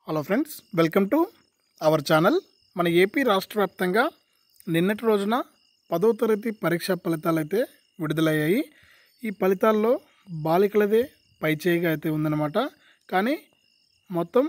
hello friends welcome to our channel మన AP రాష్ట్ర వ్యాప్తంగా నిన్నటి రోజున పదో తరగతి పరీక్షా ఫలితాలు అయితే విడుదలయ్యాయి ఈ ఫలితాల్లో బాలికలదే పైచేయిగా అయితే ఉందన్నమాట కానీ మొత్తం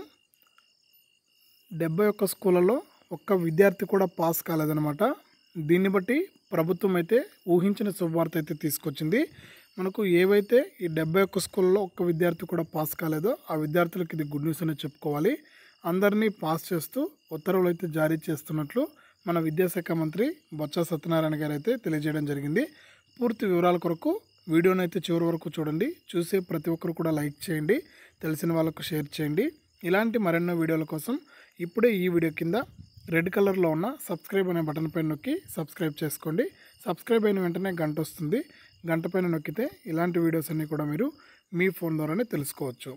డెబ్బై ఒక్క స్కూళ్ళలో ఒక్క విద్యార్థి కూడా పాస్ కాలేదన్నమాట దీన్ని బట్టి ప్రభుత్వం అయితే ఊహించిన శుభవార్త అయితే తీసుకొచ్చింది మనకు ఏవైతే ఈ డెబ్బై ఒక్క స్కూల్లో ఒక్క విద్యార్థి కూడా పాస్ కాలేదో ఆ విద్యార్థులకు ఇది గుడ్ న్యూస్ అనే చెప్పుకోవాలి అందరినీ పాస్ చేస్తూ ఉత్తర్వులు అయితే జారీ చేస్తున్నట్లు మన విద్యాశాఖ మంత్రి బొత్స సత్యనారాయణ గారు అయితే తెలియజేయడం జరిగింది పూర్తి వివరాల కొరకు వీడియోని అయితే చివరి వరకు చూడండి చూసే ప్రతి ఒక్కరు కూడా లైక్ చేయండి తెలిసిన వాళ్ళకు షేర్ చేయండి ఇలాంటి మరెన్నో వీడియోల కోసం ఇప్పుడే ఈ వీడియో కింద రెడ్ కలర్లో ఉన్న సబ్స్క్రైబ్ అనే బటన్ పైన నొక్కి సబ్స్క్రైబ్ చేసుకోండి సబ్స్క్రైబ్ అయిన వెంటనే గంట వస్తుంది గంట పైన నొక్కితే ఇలాంటి వీడియోస్ అన్నీ కూడా మీరు మీ ఫోన్ ద్వారానే తెలుసుకోవచ్చు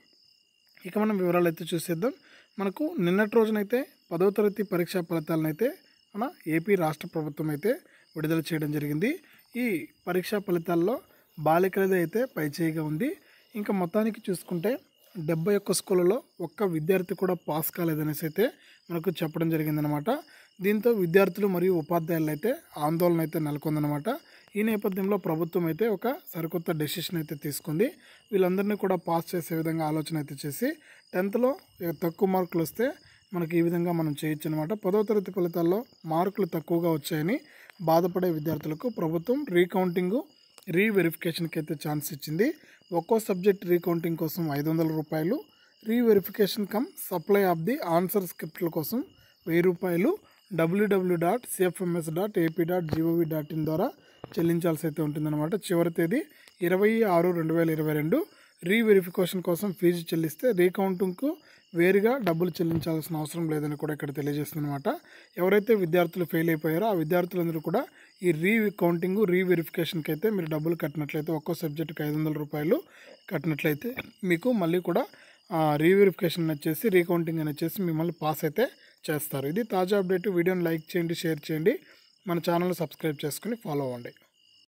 ఇక మనం వివరాలు అయితే చూసేద్దాం మనకు నిన్నటి రోజునైతే పదో తరగతి పరీక్షా ఫలితాలను అయితే మన ఏపీ రాష్ట్ర ప్రభుత్వం అయితే విడుదల చేయడం జరిగింది ఈ పరీక్షా ఫలితాల్లో బాలికలది అయితే పైచేయిగా ఉంది ఇంకా మొత్తానికి చూసుకుంటే డెబ్బై ఒక్క స్కూళ్ళలో ఒక్క విద్యార్థి కూడా పాస్ కాలేదనేసి అయితే మనకు చెప్పడం జరిగిందనమాట దీంతో విద్యార్థులు మరియు ఉపాధ్యాయులు అయితే ఆందోళన అయితే నెలకొందనమాట ఈ నేపథ్యంలో ప్రభుత్వం అయితే ఒక సరికొత్త డెసిషన్ అయితే తీసుకుంది వీళ్ళందరినీ కూడా పాస్ చేసే విధంగా ఆలోచన అయితే చేసి టెన్త్లో తక్కువ మార్కులు వస్తే మనకి ఈ విధంగా మనం చేయొచ్చు అనమాట పదో తరగతి ఫలితాల్లో మార్కులు తక్కువగా వచ్చాయని బాధపడే విద్యార్థులకు ప్రభుత్వం రీకౌంటింగు రీవెరిఫికేషన్కి అయితే ఛాన్స్ ఇచ్చింది ఒక్కో సబ్జెక్ట్ రీకౌంటింగ్ కోసం ఐదు వందల రూపాయలు reverification cum supply of the answer స్క్రిప్ట్ల కోసం వెయ్యి రూపాయలు WWW dot CFMS dot AP dot GOV dot in ద్వారా చెల్లించాల్సి అయితే ఉంటుందన్నమాట చివరి తేదీ ఇరవై ఆరు రెండు వేల ఇరవై రెండు రీవెరిఫికేషన్ కోసం ఫీజు చెల్లిస్తే రీకౌంటింగ్కు వేరుగా డబ్బులు చెల్లించాల్సిన అవసరం లేదని కూడా ఇక్కడ తెలియజేస్తుందన్నమాట ఎవరైతే విద్యార్థులు ఫెయిల్ అయిపోయారో ఆ విద్యార్థులందరూ కూడా ఈ రీ కౌంటింగ్ రీవెరిఫికేషన్కి అయితే మీరు డబ్బులు కట్టినట్లయితే ఒక్కో సబ్జెక్టుకి ఐదు వందల రూపాయలు కట్టినట్లయితే మీకు మళ్ళీ కూడా రీవెరిఫికేషన్ వచ్చేసి రీకౌంటింగ్ అని వచ్చేసి మిమ్మల్ని పాస్ అయితే చేస్తారు ఇది తాజా అప్డేట్ వీడియోని లైక్ చేయండి షేర్ చేయండి మన ఛానల్ సబ్స్క్రైబ్ చేసుకుని ఫాలో అవ్వండి